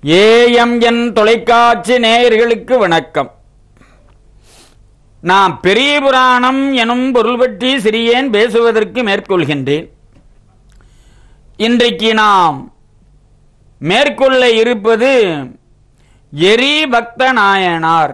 AMN தொலைக்காட்சி நேயர்களுக்கு வணக்கம் நான் பெரிய புராணம் எனும் பொருள் பற்றி சிறியேன் பேசுவதற்கு மேற்கொள்கின்றேன் இன்றைக்கு நாம் மேற்கொள்ள இருப்பது எரி பக்த நாயனார்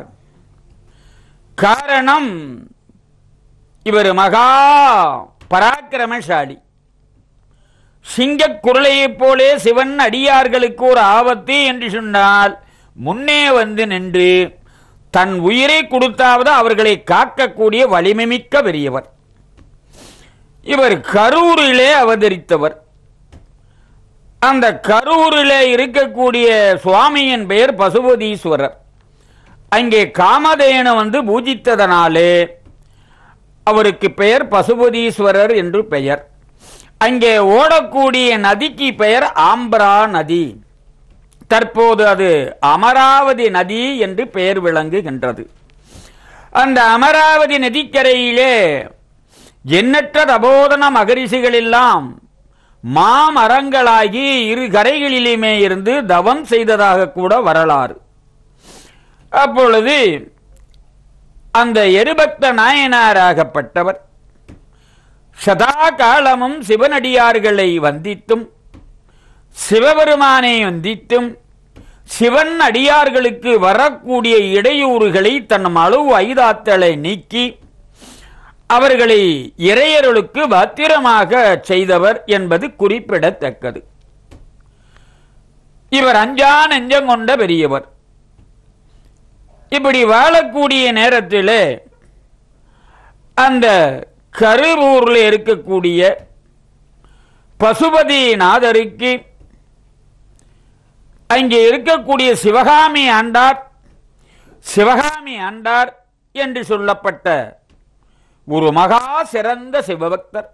காரணம் இவர் மகா பராக்கிரமசாலி சிங்கக் குரலையைப் போலே சிவன் அடியார்களுக்கு ஒரு ஆபத்து என்று சொன்னால் முன்னே வந்து நின்று தன் உயிரை கொடுத்தாவது அவர்களை காக்கக்கூடிய வலிமைமிக்க பெரியவர் இவர் கரூரிலே அவதரித்தவர் அந்த கரூரிலே இருக்கக்கூடிய சுவாமியின் பெயர் பசுபதீஸ்வரர் அங்கே காமதேனு வந்து பூஜித்ததனாலே அவருக்கு பெயர் பசுபதீஸ்வரர் என்று பெயர் அங்கே ஓடக்கூடிய நதிக்கு பெயர் ஆம்பரா நதி தற்போது அது அமராவதி நதி என்று பெயர் விளங்குகின்றது அந்த அமராவதி நதிக்கரையிலே எண்ணற்ற தபோதன மகரிஷிகள் எல்லாம் மாமரங்களாகி இரு கரைகளிலுமே இருந்து தவம் செய்ததாக கூட வரலாறு அப்பொழுது அந்த எருபக்த நாயனாராகப்பட்டவர் சதா காலமும் சிவனடியார்களை வந்தித்தும் சிவபெருமானை வந்தித்தும் சிவன் அடியார்களுக்கு வரக்கூடிய இடையூறுகளை தன் அளவு ஐதாத்தலை நீக்கி அவர்களை இறையர்களுக்கு பத்திரமாக செய்தவர் என்பது குறிப்பிடத்தக்கது இவர் அஞ்சா நெஞ்சம் கொண்ட பெரியவர் இப்படி வாழக்கூடிய நேரத்தில் அந்த கருவூரில் இருக்கக்கூடிய பசுபதிநாதருக்கு அங்கே இருக்கக்கூடிய சிவகாமி ஆண்டார் சிவகாமி ஆண்டார் என்று சொல்லப்பட்ட ஒரு மகா சிறந்த சிவபக்தர்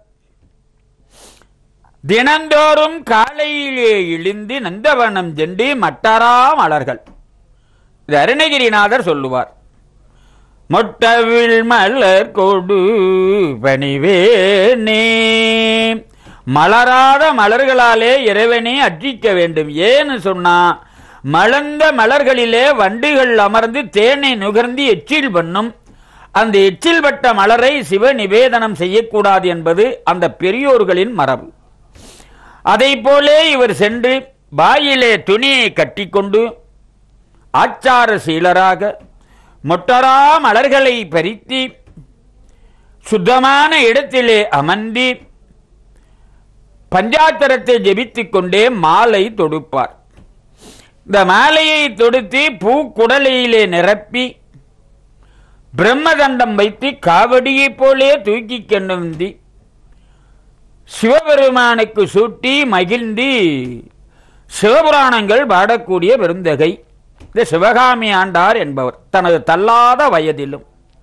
தினந்தோறும் காலையிலே இழிந்து நந்தவனம் சென்று மட்டரா மலர்கள் இது அருணகிரிநாதர் சொல்லுவார் மொட்டவில் மலர் கொடு பணிவேனே மலராத மலர்களாலே இறைவனை அர்ச்சிக்க வேண்டும் ஏன்னு சொன்னா மலர்ந்த மலர்களிலே வண்டுகள் அமர்ந்து தேனை நுகர்ந்து எச்சில் பண்ணும் அந்த எச்சில் பட்ட மலரை சிவ நிவேதனம் செய்யக்கூடாது என்பது அந்த பெரியோர்களின் மரபு அதை போலே இவர் சென்று வாயிலே துணியை கட்டிக்கொண்டு ஆச்சார சீலராக மொட்டரா மலர்களை பறித்து சுத்தமான இடத்திலே அமர்ந்து பஞ்சாத்தரத்தை ஜெபித்துக் கொண்டே மாலை தொடுப்பார் இந்த மாலையை தொடுத்து பூக்குடலையிலே நிரப்பி பிரம்மதண்டம் வைத்து காவடியைப் போலே தூக்கி கொண்டு வந்து சிவபெருமானுக்கு சூட்டி மகிழ்ந்து சிவபுராணங்கள் பாடக்கூடிய பெருந்தகை இந்த சிவகாமி ஆண்டார் என்பவர் தனது தள்ளாத வயதிலும்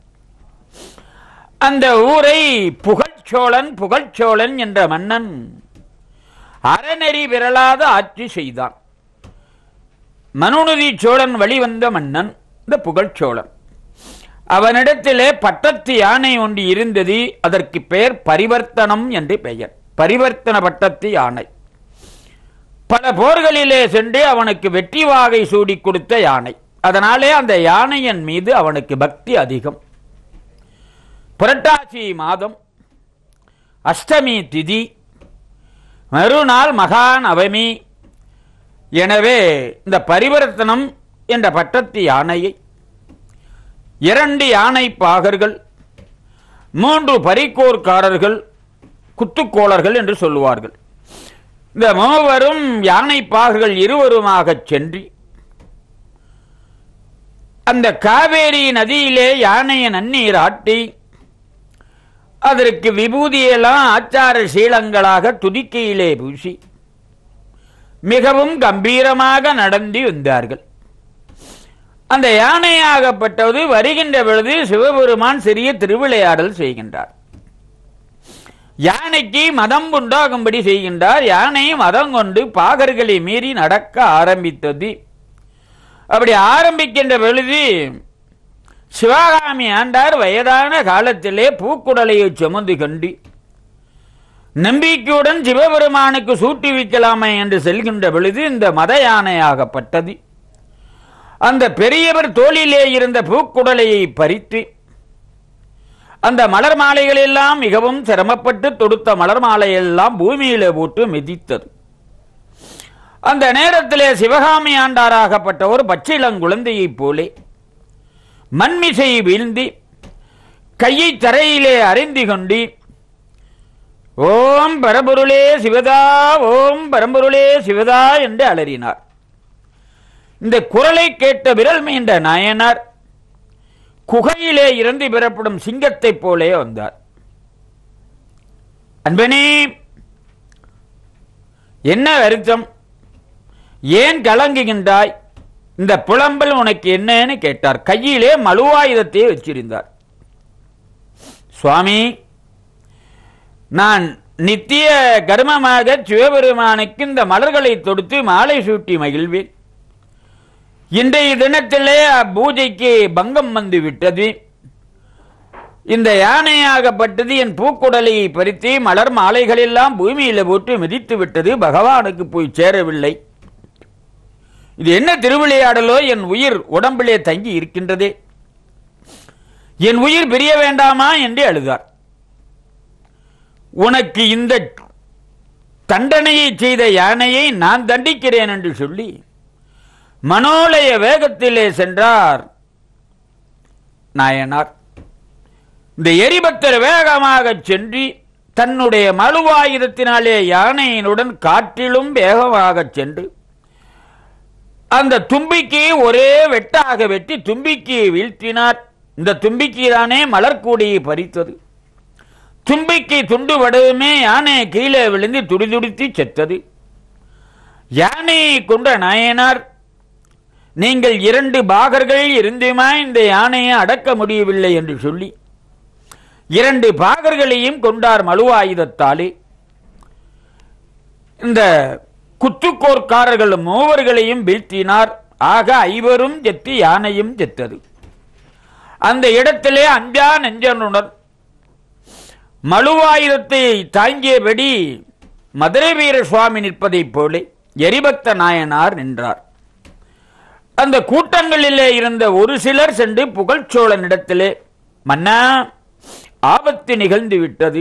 அந்த ஊரை புகழ்ச்சோழன் புகழ்ச்சோழன் என்ற மன்னன் அறநெறி விரலாத ஆட்சி செய்தான் மனுநதி சோழன் வழிவந்த மன்னன் இந்த புகழ்ச்சோழன் அவனிடத்திலே பட்டத்து யானை ஒன்று இருந்தது அதற்கு பெயர் பரிவர்த்தனம் என்று பெயர் பரிவர்த்தன பட்டத்து யானை பல போர்களிலே சென்று அவனுக்கு வெற்றி வாகை சூடி கொடுத்த யானை அதனாலே அந்த யானையின் மீது அவனுக்கு பக்தி அதிகம் புரட்டாசி மாதம் அஷ்டமி திதி மறுநாள் மகான் அவமி எனவே இந்த பரிவர்த்தனம் என்ற பட்டத்து யானையை இரண்டு யானை பாகர்கள் மூன்று பரிக்கோர்காரர்கள் குத்துக்கோளர்கள் என்று சொல்லுவார்கள் இந்த மூவரும் யானை பாகர்கள் இருவருமாகச் சென்று அந்த காவேரி நதியிலே யானையை நன்னீர் ஆட்டி அதற்கு விபூதியெல்லாம் ஆச்சார சீலங்களாக துதிக்கையிலே பூசி மிகவும் கம்பீரமாக நடந்து வந்தார்கள் அந்த யானையாகப்பட்டது வருகின்ற பொழுது சிவபெருமான் சிறிய திருவிளையாடல் செய்கின்றார் யானைக்கு மதம் உண்டாகும்படி செய்கின்றார் யானை மதம் கொண்டு பாகர்களை மீறி நடக்க ஆரம்பித்தது அப்படி ஆரம்பிக்கின்ற பொழுது சிவகாமி ஆண்டார் வயதான காலத்திலே பூக்குடலையை சுமந்து கண்டு நம்பிக்கையுடன் சிவபெருமானுக்கு சூட்டி வைக்கலாமே என்று செல்கின்ற பொழுது இந்த மத யானையாகப்பட்டது அந்த பெரியவர் தோளிலே இருந்த பூக்குடலையை பறித்து அந்த மலர் மாலைகள் எல்லாம் மிகவும் சிரமப்பட்டு தொடுத்த மலர் மாலையெல்லாம் பூமியில போட்டு மிதித்தது அந்த நேரத்திலே சிவகாமி ஆண்டாராகப்பட்டவர் பச்சிளங்குழந்தையைப் போலே மண்மிசை வீழ்ந்து கையை தரையிலே அறிந்து கொண்டு ஓம் பரம்பொருளே சிவதா ஓம் பரம்பொருளே சிவதா என்று அலறினார் இந்த குரலை கேட்ட விரல் மீண்ட நாயனார் குகையிலே இருந்து பெறப்படும் சிங்கத்தைப் போலே வந்தார் அன்பனே என்ன வருத்தம் ஏன் கலங்குகின்றாய் இந்த புலம்பல் உனக்கு என்னன்னு கேட்டார் கையிலே மலுவாயுதத்தை வச்சிருந்தார் சுவாமி நான் நித்திய கர்மமாக சிவபெருமானுக்கு இந்த மலர்களை தொடுத்து மாலை சூட்டி மகிழ்வேன் இன்றைய தினத்திலே பூஜைக்கு பங்கம் வந்து விட்டது இந்த யானையாகப்பட்டது என் பூக்குடலை பறித்து மலர் மாலைகள் எல்லாம் பூமியில போட்டு மிதித்து விட்டது பகவானுக்கு போய் சேரவில்லை இது என்ன திருவிளையாடலோ என் உயிர் உடம்பிலே தங்கி இருக்கின்றதே என் உயிர் பிரிய வேண்டாமா என்று அழுதார் உனக்கு இந்த தண்டனையை செய்த யானையை நான் தண்டிக்கிறேன் என்று சொல்லி மனோலய வேகத்திலே சென்றார் நாயனார் இந்த எரிபக்தர் வேகமாக சென்று தன்னுடைய மலுவாயுதத்தினாலே யானையினுடன் காற்றிலும் வேகமாக சென்று அந்த தும்பிக்கு ஒரே வெட்டாக வெட்டி தும்பிக்கு வீழ்த்தினார் இந்த தும்பிக்கை தானே மலர்கூடியை பறித்தது தும்பிக்கை துண்டு வடவுமே யானை கீழே விழுந்து துடிதுடித்து செத்தது யானையை கொண்ட நாயனார் நீங்கள் இரண்டு பாகர்கள் இருந்துமா இந்த யானையை அடக்க முடியவில்லை என்று சொல்லி இரண்டு பாகர்களையும் கொண்டார் மலுவாயுதத்தாலே இந்த குத்துக்கோர்க்காரர்கள் மூவர்களையும் வீழ்த்தினார் ஆக ஐவரும் செத்து யானையும் செத்தது அந்த இடத்திலே அஞ்சா நெஞ்சனுடன் மலுவாயுதத்தை தாங்கியபடி மதுரை வீர சுவாமி நிற்பதைப் போல எரிபக்த நாயனார் நின்றார் அந்த கூட்டங்களிலே இருந்த ஒரு சிலர் சென்று புகழ்ச்சோழனிடத்திலே மன்னா ஆபத்து நிகழ்ந்து விட்டது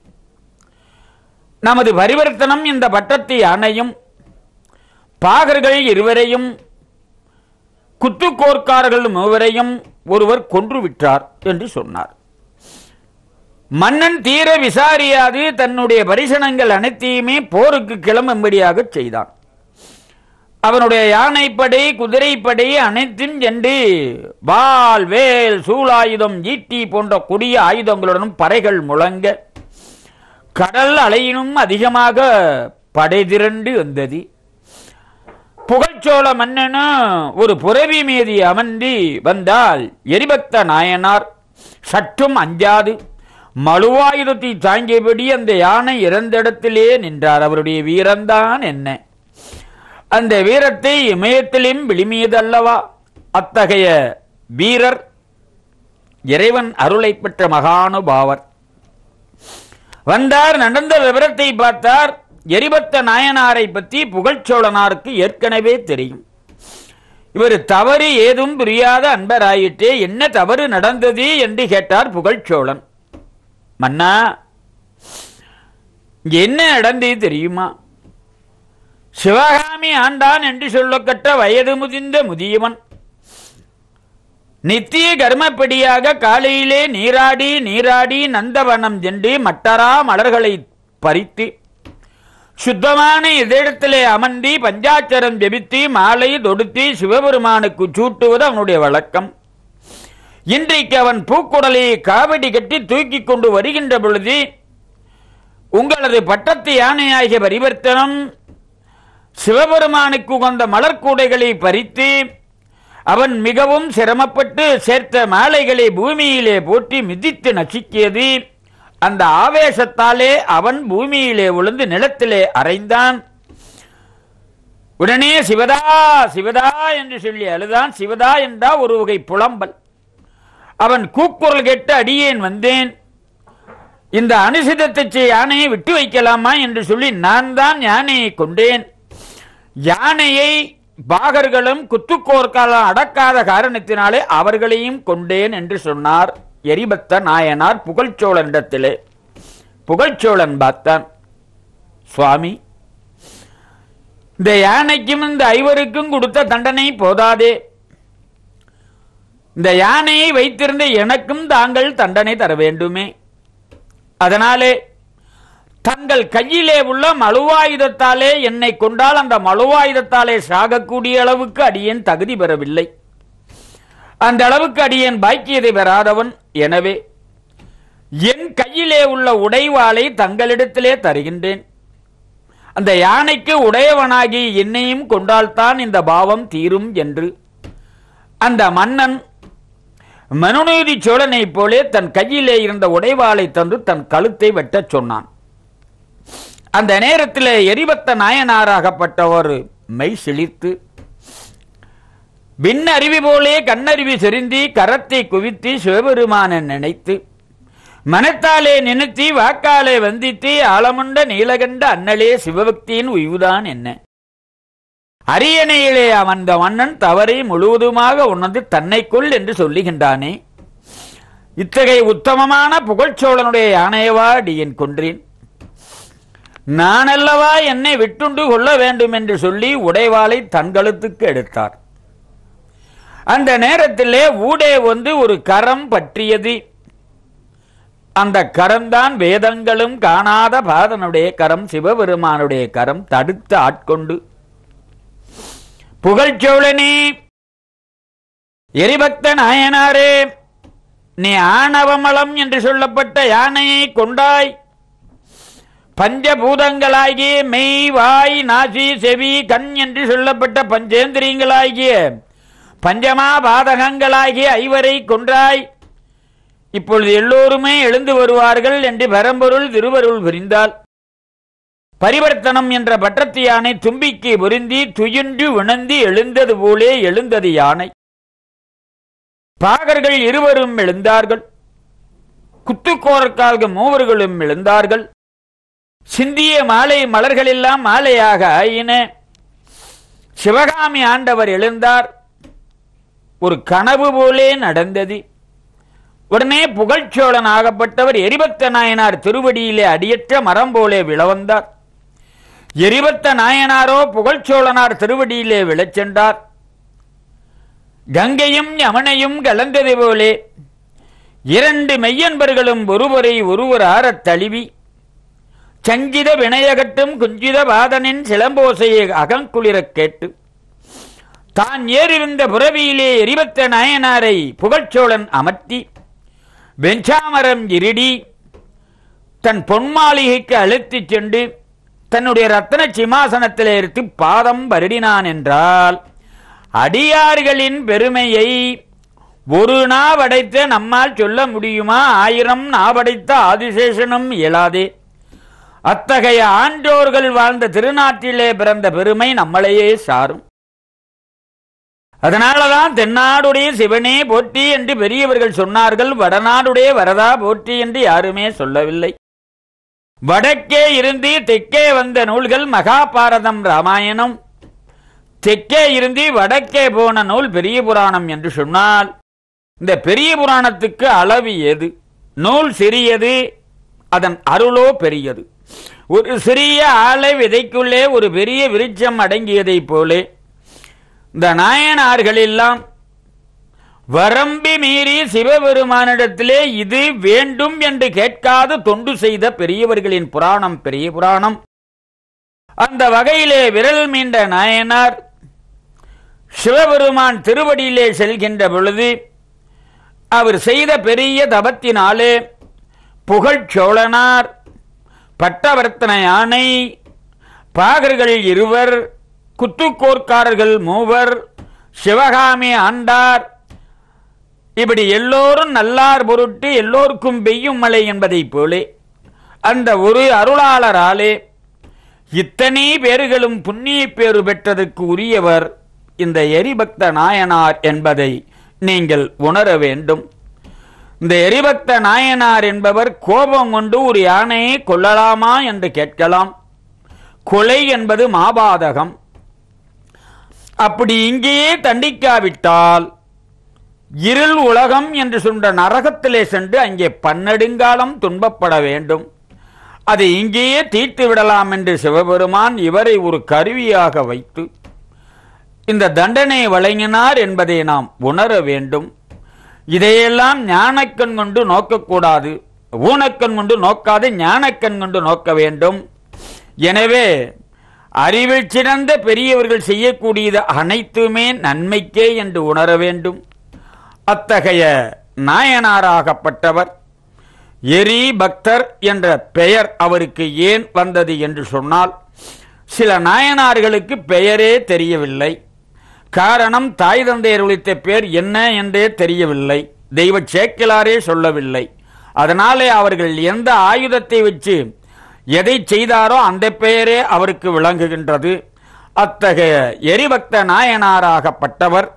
நமது பரிவர்த்தனம் இந்த பட்டத்தை அணையும் பாகர்கள் இருவரையும் குத்துக்கோர்க்காரர்கள் மூவரையும் ஒருவர் கொன்று விட்டார் என்று சொன்னார் மன்னன் தீர விசாரியாது தன்னுடைய பரிசனங்கள் அனைத்தையுமே போருக்கு கிளம்பும்படியாக செய்தான் அவனுடைய யானைப்படை குதிரைப்படை அனைத்தும் சென்று வால் வேல் சூலாயுதம் ஈட்டி போன்ற கொடிய ஆயுதங்களுடன் பறைகள் முழங்க கடல் அலையினும் அதிகமாக படை திரண்டு வந்தது புகழ்ச்சோழ மன்னனும் ஒரு புறவி மீது அமர்ந்து வந்தால் எரிபக்த நாயனார் சற்றும் அஞ்சாது மழுவாயுதத்தை தாங்கியபடி அந்த யானை இறந்த இடத்திலே நின்றார் அவருடைய வீரம்தான் என்ன அந்த வீரத்தை இமயத்திலும் விளிமியதல்லவா அத்தகைய வீரர் இறைவன் அருளை பெற்ற மகானுபாவர் வந்தார் நடந்த விவரத்தை பார்த்தார் எரிபத்த நாயனாரை பற்றி புகழ்ச்சோழனாருக்கு ஏற்கனவே தெரியும் இவர் தவறு ஏதும் புரியாத அன்பராயிற்றே என்ன தவறு நடந்தது என்று கேட்டார் புகழ்ச்சோழன் மன்னா இங்க என்ன நடந்தது தெரியுமா சிவகாமி ஆண்டான் என்று சொல்லக்கட்ட வயது முதிர்ந்த முதியவன் நித்திய கர்மப்படியாக காலையிலே நீராடி நீராடி நந்தவனம் சென்று மட்டரா மலர்களை பறித்து சுத்தமான இதழத்திலே அமர்ந்தி பஞ்சாட்சரம் ஜெபித்து மாலை தொடுத்து சிவபெருமானுக்கு சூட்டுவது அவனுடைய வழக்கம் இன்றைக்கு அவன் பூக்குடலை காவடி கட்டி தூக்கி கொண்டு வருகின்ற பொழுது உங்களது பட்டத்து யானையாகிய பரிவர்த்தனம் சிவபெருமானுக்கு உகந்த மலர்கூடைகளை பறித்து அவன் மிகவும் சிரமப்பட்டு சேர்த்த மாலைகளை பூமியிலே போட்டு மிதித்து நசுக்கியது அந்த ஆவேசத்தாலே அவன் பூமியிலே விழுந்து நிலத்திலே அறைந்தான் உடனே சிவதா சிவதா என்று சொல்லி அழுதான் சிவதா என்றா ஒரு வகை புலம்பல் அவன் கூக்குரல் கேட்டு அடியேன் வந்தேன் இந்த அனுசிதத்தை யானையை விட்டு வைக்கலாமா என்று சொல்லி நான் தான் யானையை கொண்டேன் யானையை பாகர்களும் குத்துக்கோர்க்காலம் அடக்காத காரணத்தினாலே அவர்களையும் கொண்டேன் என்று சொன்னார் எரிபத்த நாயனார் புகழ்ச்சோழனிடத்திலே புகழ்ச்சோழன் பார்த்தான் சுவாமி இந்த யானைக்கும் இந்த ஐவருக்கும் கொடுத்த தண்டனை போதாதே இந்த யானையை வைத்திருந்த எனக்கும் தாங்கள் தண்டனை தர வேண்டுமே அதனாலே தங்கள் கையிலே உள்ள மழுவாயுதத்தாலே என்னை கொண்டால் அந்த மழுவாயுதத்தாலே சாகக்கூடிய அளவுக்கு அடியேன் தகுதி பெறவில்லை அந்த அளவுக்கு அடியேன் பாக்கியதை பெறாதவன் எனவே என் கையிலே உள்ள உடைவாளை தங்களிடத்திலே தருகின்றேன் அந்த யானைக்கு உடையவனாகி என்னையும் கொண்டால்தான் இந்த பாவம் தீரும் என்று அந்த மன்னன் மனுநீதி சோழனைப் போலே தன் கையிலே இருந்த உடைவாளை தந்து தன் கழுத்தை வெட்டச் சொன்னான் அந்த நேரத்தில் எரிபத்த நாயனாராகப்பட்டவர் மெய் சிலிர்த்து விண்ணருவி போலே கண்ணருவி செருந்தி கரத்தை குவித்து சிவபெருமானை நினைத்து மனத்தாலே நினைத்தி வாக்காலே வந்தித்து ஆலமுண்ட நீலகண்ட அண்ணலே சிவபக்தியின் உய்வுதான் என்ன அரியணையிலே அமர்ந்த மன்னன் தவறை முழுவதுமாக உணர்ந்து தன்னைக்குள் என்று சொல்லுகின்றானே இத்தகைய உத்தமமான புகழ்ச்சோழனுடைய யானையவா அடியேன் கொன்றேன் நானல்லவா என்னை விட்டுண்டு கொள்ள வேண்டும் என்று சொல்லி உடைவாளை தன்கழுத்துக்கு எடுத்தார் அந்த நேரத்திலே ஊடே வந்து ஒரு கரம் பற்றியது அந்த கரம்தான் வேதங்களும் காணாத பாதனுடைய கரம் சிவபெருமானுடைய கரம் தடுத்து ஆட்கொண்டு புகழ்ச்சோழனே எரிபக்த நாயனாரே நீ ஆணவமலம் என்று சொல்லப்பட்ட யானையை கொண்டாய் பஞ்சபூதங்களாகிய மெய் வாய் நாசி செவி கண் என்று சொல்லப்பட்ட பஞ்சேந்திரியங்களாகிய பஞ்சமா பாதகங்களாகிய ஐவரை கொன்றாய் இப்பொழுது எல்லோருமே எழுந்து வருவார்கள் என்று பரம்பொருள் திருவருள் புரிந்தால் பரிவர்த்தனம் என்ற பட்டத்து யானை தும்பிக்கு பொருந்தி துயின்று விணந்தி எழுந்தது போலே எழுந்தது யானை பாகர்கள் இருவரும் எழுந்தார்கள் குத்துக்கோரக்கால்க மூவர்களும் எழுந்தார்கள் சிந்திய மாலை மலர்களெல்லாம் மாலையாக ஆயின சிவகாமி ஆண்டவர் எழுந்தார் ஒரு கனவு போலே நடந்தது உடனே புகழ்ச்சோழன் ஆகப்பட்டவர் எரிபத்த நாயனார் திருவடியிலே அடியற்ற மரம் போலே விழவந்தார் எரிபத்த நாயனாரோ புகழ்ச்சோழனார் திருவடியிலே விழச் சென்றார் கங்கையும் யமுனையும் கலந்தது போலே இரண்டு மெய்யன்பர்களும் ஒருவரை ஒருவர் ஆறத் தழுவி சஞ்சித வினயகட்டும் குஞ்சித பாதனின் சிலம்போசையை அகங்குளிரக் கேட்டு தான் ஏறிருந்த புறவியிலே எரிபத்த நாயனாரை புகழ்ச்சோழன் அமர்த்தி வெஞ்சாமரம் இருடி தன் பொன்மாளிகைக்கு அழைத்துச் சென்று தன்னுடைய ரத்தன சிம்மாசனத்திலே எடுத்து பாதம் வருடினான் என்றால் அடியார்களின் பெருமையை ஒரு நாவடைத்த நம்மால் சொல்ல முடியுமா ஆயிரம் நாவடைத்த ஆதிசேஷனும் இயலாதே அத்தகைய ஆண்டோர்கள் வாழ்ந்த திருநாட்டிலே பிறந்த பெருமை நம்மளையே சாரும் அதனாலதான் தென்னாடுடைய சிவனே போற்றி என்று பெரியவர்கள் சொன்னார்கள் வடநாடுடைய வரதா போற்றி என்று யாருமே சொல்லவில்லை வடக்கே இருந்து தெற்கே வந்த நூல்கள் மகாபாரதம் ராமாயணம் தெற்கே இருந்து வடக்கே போன நூல் பெரிய புராணம் என்று சொன்னால் இந்த பெரிய புராணத்துக்கு அளவு எது நூல் சிறியது அதன் அருளோ பெரியது ஒரு சிறிய ஆலை விதைக்குள்ளே ஒரு பெரிய விருட்சம் அடங்கியதைப் போலே இந்த நாயனார்கள் எல்லாம் வரம்பி மீறி சிவபெருமானிடத்திலே இது வேண்டும் என்று கேட்காது தொண்டு செய்த பெரியவர்களின் புராணம் பெரிய புராணம் அந்த வகையிலே விரல் மீண்ட நாயனார் சிவபெருமான் திருவடியிலே செல்கின்ற பொழுது அவர் செய்த பெரிய தபத்தினாலே புகழ்ச்சோழனார் பட்டவர்த்தன யானை பாகர்கள் இருவர் குத்துக்கோர்க்காரர்கள் மூவர் சிவகாமி ஆண்டார் இப்படி எல்லோரும் நல்லார் பொருட்டு எல்லோருக்கும் பெய்யும் மழை என்பதைப் போலே அந்த ஒரு அருளாளராலே இத்தனை பேர்களும் புண்ணிய பேறு பெற்றதற்கு உரியவர் இந்த எரிபக்த நாயனார் என்பதை நீங்கள் உணர வேண்டும் இந்த எரிபக்த நாயனார் என்பவர் கோபம் கொண்டு ஒரு யானையை கொல்லலாமா என்று கேட்கலாம் கொலை என்பது மாபாதகம் அப்படி இங்கேயே தண்டிக்காவிட்டால் இருள் உலகம் என்று சொன்ன நரகத்திலே சென்று அங்கே பன்னெடுங்காலம் துன்பப்பட வேண்டும் அதை இங்கேயே தீர்த்து விடலாம் என்று சிவபெருமான் இவரை ஒரு கருவியாக வைத்து இந்த தண்டனை வழங்கினார் என்பதை நாம் உணர வேண்டும் இதையெல்லாம் ஞானக்கண் கொண்டு நோக்கக்கூடாது ஊனக்கண் கொண்டு நோக்காது ஞானக்கண் கொண்டு நோக்க வேண்டும் எனவே அறிவில் சிறந்த பெரியவர்கள் செய்யக்கூடியது அனைத்துமே நன்மைக்கே என்று உணர வேண்டும் அத்தகைய நாயனாராகப்பட்டவர் எரி பக்தர் என்ற பெயர் அவருக்கு ஏன் வந்தது என்று சொன்னால் சில நாயனார்களுக்கு பெயரே தெரியவில்லை காரணம் தாய் தந்தையர் ஒழித்த பேர் என்ன என்றே தெரியவில்லை தெய்வ சேக்கிலாரே சொல்லவில்லை அதனாலே அவர்கள் எந்த ஆயுதத்தை வச்சு எதை செய்தாரோ அந்த பெயரே அவருக்கு விளங்குகின்றது அத்தகைய எரிபக்த நாயனாராகப்பட்டவர்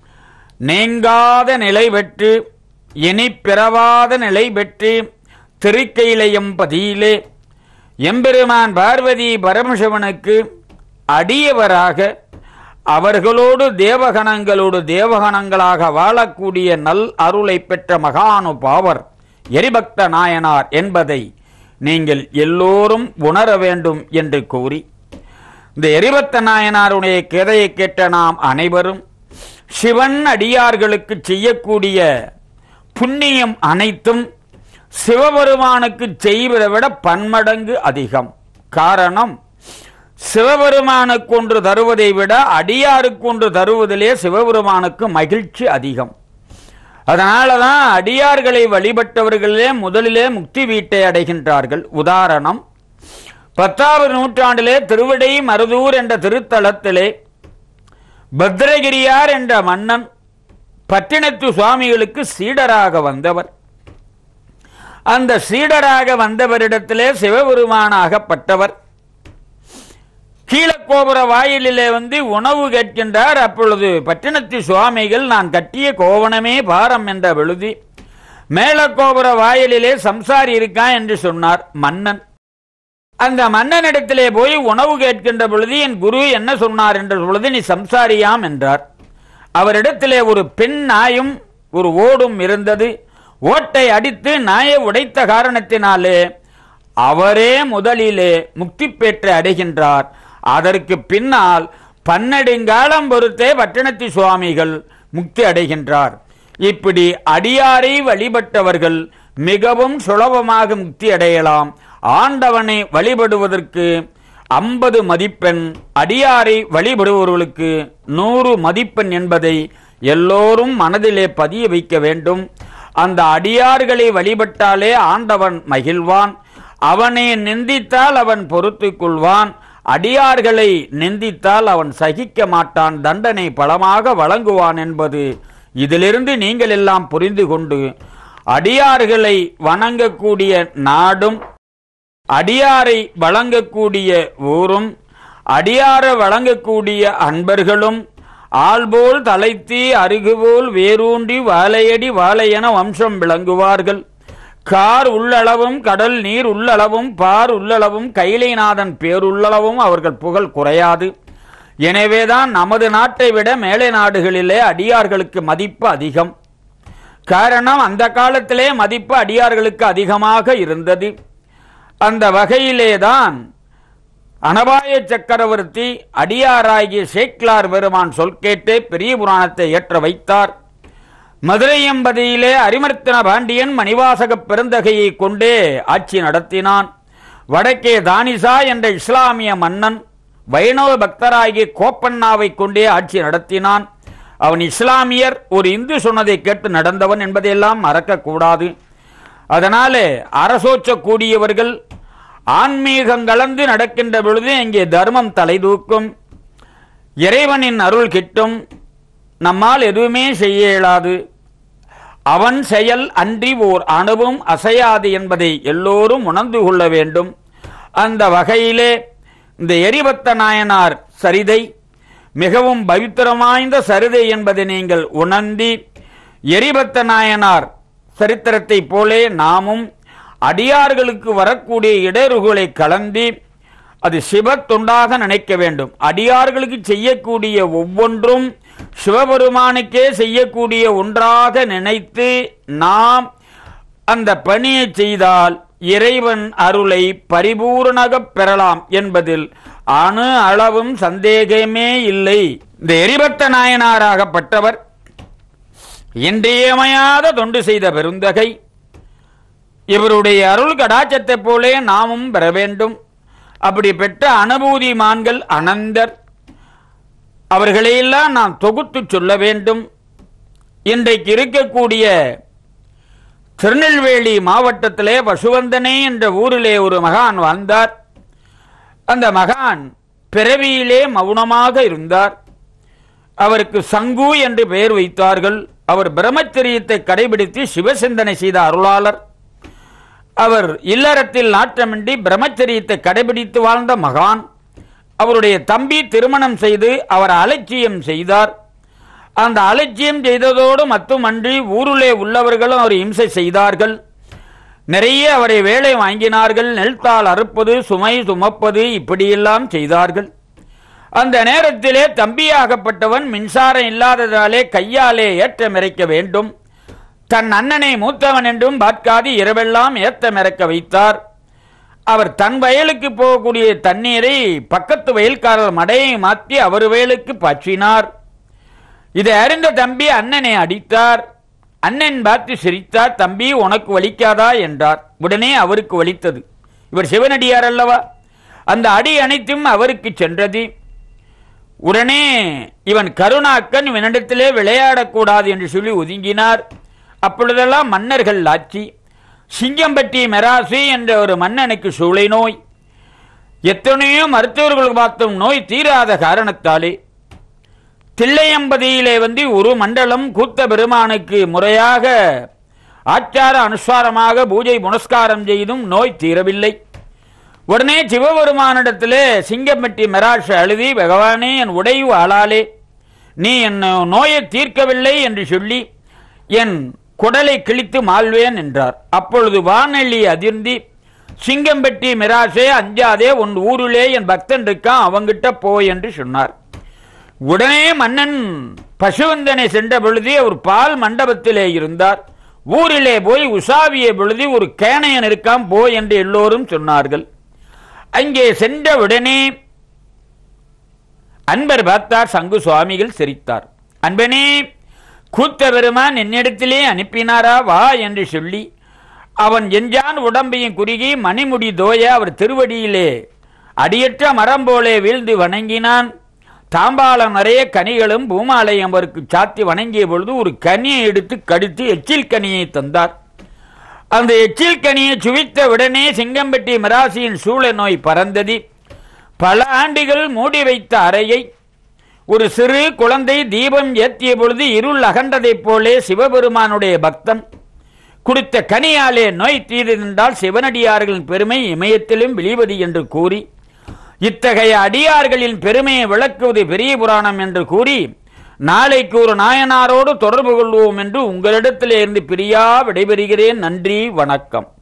நீங்காத நிலை பெற்று இனி பிறவாத நிலை பெற்று திருக்கையிலையும் பதியிலே எம்பெருமான் பார்வதி பரமசிவனுக்கு அடியவராக அவர்களோடு தேவகணங்களோடு தேவகணங்களாக வாழக்கூடிய நல் அருளை பெற்ற மகானுபாவர் எரிபக்த நாயனார் என்பதை நீங்கள் எல்லோரும் உணர வேண்டும் என்று கூறி இந்த எரிபக்த நாயனாருடைய கதையை கேட்ட நாம் அனைவரும் சிவன் அடியார்களுக்கு செய்யக்கூடிய புண்ணியம் அனைத்தும் சிவபெருமானுக்கு செய்வதை விட பன்மடங்கு அதிகம் காரணம் சிவபெருமானுக்கு ஒன்று தருவதை விட அடியாருக்கு ஒன்று தருவதிலே சிவபெருமானுக்கு மகிழ்ச்சி அதிகம் அதனால தான் அடியார்களை வழிபட்டவர்களே முதலிலே முக்தி வீட்டை அடைகின்றார்கள் உதாரணம் பத்தாவது நூற்றாண்டிலே திருவிடை மருதூர் என்ற திருத்தலத்திலே பத்ரகிரியார் என்ற மன்னன் பட்டினத்து சுவாமிகளுக்கு சீடராக வந்தவர் அந்த சீடராக வந்தவரிடத்திலே சிவபெருமானாகப்பட்டவர் கீழக்கோபுர வாயிலிலே வந்து உணவு கேட்கின்றார் அப்பொழுது பட்டினத்து சுவாமிகள் நான் கட்டிய கோவணமே பாரம் என்ற விழுதி மேலக்கோபுர வாயிலிலே சம்சாரி இருக்கான் என்று சொன்னார் மன்னன் அந்த மன்னனிடத்திலே போய் உணவு கேட்கின்ற பொழுது என் குரு என்ன சொன்னார் என்ற பொழுது நீ சம்சாரியாம் என்றார் அவரிடத்திலே ஒரு பெண் நாயும் ஒரு ஓடும் இருந்தது ஓட்டை அடித்து நாயை உடைத்த காரணத்தினாலே அவரே முதலிலே முக்தி பெற்று அடைகின்றார் அதற்கு பின்னால் பன்னெடுங்காலம் பொறுத்தே பட்டணத்தி சுவாமிகள் முக்தி அடைகின்றார் இப்படி அடியாரை வழிபட்டவர்கள் மிகவும் சுலபமாக முக்தி அடையலாம் ஆண்டவனை வழிபடுவதற்கு ஐம்பது மதிப்பெண் அடியாரை வழிபடுபவர்களுக்கு நூறு மதிப்பெண் என்பதை எல்லோரும் மனதிலே பதிய வைக்க வேண்டும் அந்த அடியார்களை வழிபட்டாலே ஆண்டவன் மகிழ்வான் அவனை நிந்தித்தால் அவன் பொறுத்து கொள்வான் அடியார்களை நிந்தித்தால் அவன் சகிக்க மாட்டான் தண்டனை பலமாக வழங்குவான் என்பது இதிலிருந்து நீங்கள் எல்லாம் புரிந்து கொண்டு அடியார்களை வணங்கக்கூடிய நாடும் அடியாரை வழங்கக்கூடிய ஊரும் அடியார வழங்கக்கூடிய அன்பர்களும் ஆள்போல் தலைத்தி அருகுபோல் வேரூன்றி வாழையடி வாழையென வம்சம் விளங்குவார்கள் கார் உள்ளளவும் கடல் நீர் உள்ளளவும் பார் உள்ளளவும் கைலைநாதன் பேருள்ளளவும் அவர்கள் புகழ் குறையாது எனவேதான் நமது நாட்டை விட மேலை நாடுகளிலே அடியார்களுக்கு மதிப்பு அதிகம் காரணம் அந்த காலத்திலே மதிப்பு அடியார்களுக்கு அதிகமாக இருந்தது அந்த வகையிலேதான் அனபாய சக்கரவர்த்தி அடியாராகிய சேக்லார் பெருமான் சொல் கேட்டு பெரிய புராணத்தை ஏற்ற வைத்தார் மதுரை எம்பதியிலே அரிமர்த்தன பாண்டியன் மணிவாசக பெருந்தகையை கொண்டே ஆட்சி நடத்தினான் வடக்கே தானிசா என்ற இஸ்லாமிய மன்னன் வைணவ பக்தராகிய கோப்பண்ணாவை கொண்டே ஆட்சி நடத்தினான் அவன் இஸ்லாமியர் ஒரு இந்து சொன்னதை கேட்டு நடந்தவன் என்பதையெல்லாம் மறக்கக்கூடாது அதனாலே அரசோச்சக்கூடியவர்கள் ஆன்மீகம் கலந்து நடக்கின்ற பொழுது இங்கே தர்மம் தலை தூக்கும் இறைவனின் அருள் கிட்டும் நம்மால் எதுவுமே செய்ய இயலாது அவன் செயல் அன்றி ஓர் அணுவும் அசையாது என்பதை எல்லோரும் உணர்ந்து கொள்ள வேண்டும் அந்த வகையிலே இந்த எரிபத்த நாயனார் சரிதை மிகவும் பவித்திரமாய்ந்த சரிதை என்பதை நீங்கள் உணர்ந்தி எரிபத்த நாயனார் சரித்திரத்தைப் போலே நாமும் அடியார்களுக்கு வரக்கூடிய இடருகளை கலந்தி அது சிவத்தொண்டாக நினைக்க வேண்டும் அடியார்களுக்கு செய்யக்கூடிய ஒவ்வொன்றும் சிவபெருமானுக்கே செய்யக்கூடிய ஒன்றாக நினைத்து நாம் அந்த பணியை செய்தால் இறைவன் அருளை பரிபூரணகப் பெறலாம் என்பதில் அணு அளவும் சந்தேகமே இல்லை இந்த எரிபத்த நாயனாராகப்பட்டவர் இன்றியமையாத தொண்டு செய்த பெருந்தகை இவருடைய அருள் கடாச்சத்தைப் போலே நாமும் பெற வேண்டும் அப்படி பெற்ற அனுபூதி மான்கள் அனந்தர் அவர்களையெல்லாம் நாம் தொகுத்து சொல்ல வேண்டும் இன்றைக்கு இருக்கக்கூடிய திருநெல்வேலி மாவட்டத்திலே பசுவந்தனே என்ற ஊரிலே ஒரு மகான் வாழ்ந்தார் அந்த மகான் பிறவியிலே மௌனமாக இருந்தார் அவருக்கு சங்கு என்று பெயர் வைத்தார்கள் அவர் பிரம்மச்சரியத்தை கடைபிடித்து சிவசிந்தனை செய்த அருளாளர் அவர் இல்லறத்தில் நாட்டமின்றி பிரம்மச்சரியத்தை கடைபிடித்து வாழ்ந்த மகான் அவருடைய தம்பி திருமணம் செய்து அவர் அலட்சியம் செய்தார் அந்த அலட்சியம் செய்ததோடு மட்டுமன்றி ஊருலே உள்ளவர்களும் அவர் இம்சை செய்தார்கள் நிறைய அவரை வேலை வாங்கினார்கள் நெல்தாள் அறுப்பது சுமை சுமப்பது இப்படியெல்லாம் செய்தார்கள் அந்த நேரத்திலே தம்பியாகப்பட்டவன் மின்சாரம் இல்லாததாலே கையாலே ஏற்ற மிரைக்க வேண்டும் தன் அண்ணனை மூத்தவன் என்றும் பார்க்காது இரவெல்லாம் ஏத்த மிரக்க வைத்தார் அவர் தன் வயலுக்கு போகக்கூடிய தண்ணீரை பக்கத்து வயல்காரர் மடையை மாற்றி அவர் வயலுக்கு பாய்ச்சினார் இதை அறிந்த தம்பி அண்ணனை அடித்தார் அண்ணன் பார்த்து சிரித்தார் தம்பி உனக்கு வலிக்காதா என்றார் உடனே அவருக்கு வலித்தது இவர் சிவனடியார் அல்லவா அந்த அடி அனைத்தும் அவருக்கு சென்றது உடனே இவன் கருணாக்கன் இவனிடத்திலே விளையாடக்கூடாது என்று சொல்லி ஒதுங்கினார் அப்பொழுதெல்லாம் மன்னர்கள் ஆட்சி சிங்கம்பட்டி மெராசி என்ற ஒரு மன்னனுக்கு சூளை நோய் எத்தனையோ மருத்துவர்கள் பார்த்தும் நோய் தீராத காரணத்தாலே தில்லையம்பதியிலே வந்து ஒரு மண்டலம் கூத்த பெருமானுக்கு முறையாக ஆச்சார அனுசாரமாக பூஜை புனஸ்காரம் செய்தும் நோய் தீரவில்லை உடனே சிவபெருமானிடத்திலே சிங்கம்பட்டி மெராஷ அழுதி பகவானே என் உடைவு ஆளாலே நீ என் நோயை தீர்க்கவில்லை என்று சொல்லி என் குடலை கிழித்து மாள்வேன் என்றார் அப்பொழுது வானெல்லி அதிர்ந்தி சிங்கம்பட்டி மிராசே அஞ்சாதே உன் ஊரிலே என் பக்தன் இருக்கான் அவங்கிட்ட போ என்று சொன்னார் உடனே மன்னன் பசுவந்தனை சென்ற பொழுது அவர் பால் மண்டபத்திலே இருந்தார் ஊரிலே போய் உசாவிய பொழுது ஒரு கேனையன் இருக்கான் போ என்று எல்லோரும் சொன்னார்கள் அங்கே சென்ற உடனே அன்பர் பார்த்தார் சங்கு சுவாமிகள் சிரித்தார் அன்பனே கூத்த பெருமான் என்னிடத்திலே அனுப்பினாரா வா என்று சொல்லி அவன் எஞ்சான் உடம்பையும் குறுகி மணிமுடி தோய அவர் திருவடியிலே அடியற்ற மரம் போலே வீழ்ந்து வணங்கினான் தாம்பாளம் நிறைய கனிகளும் பூமாலயம் அவருக்கு சாத்தி வணங்கிய பொழுது ஒரு கனியை எடுத்து கடித்து எச்சில் கனியை தந்தார் அந்த எச்சில் கனியை சுவித்த உடனே சிங்கம்பட்டி மிராசியின் சூழ நோய் பறந்தது பல ஆண்டுகள் மூடி வைத்த அறையை ஒரு சிறு குழந்தை தீபம் ஏற்றிய பொழுது இருள் அகன்றதைப் போலே சிவபெருமானுடைய பக்தன் கொடுத்த கனியாலே நோய் தீர்ந்தால் சிவனடியார்களின் பெருமை இமயத்திலும் வெளிவது என்று கூறி இத்தகைய அடியார்களின் பெருமையை விளக்குவது பெரிய புராணம் என்று கூறி நாளைக்கு ஒரு நாயனாரோடு தொடர்பு கொள்வோம் என்று உங்களிடத்திலே இருந்து பிரியா விடைபெறுகிறேன் நன்றி வணக்கம்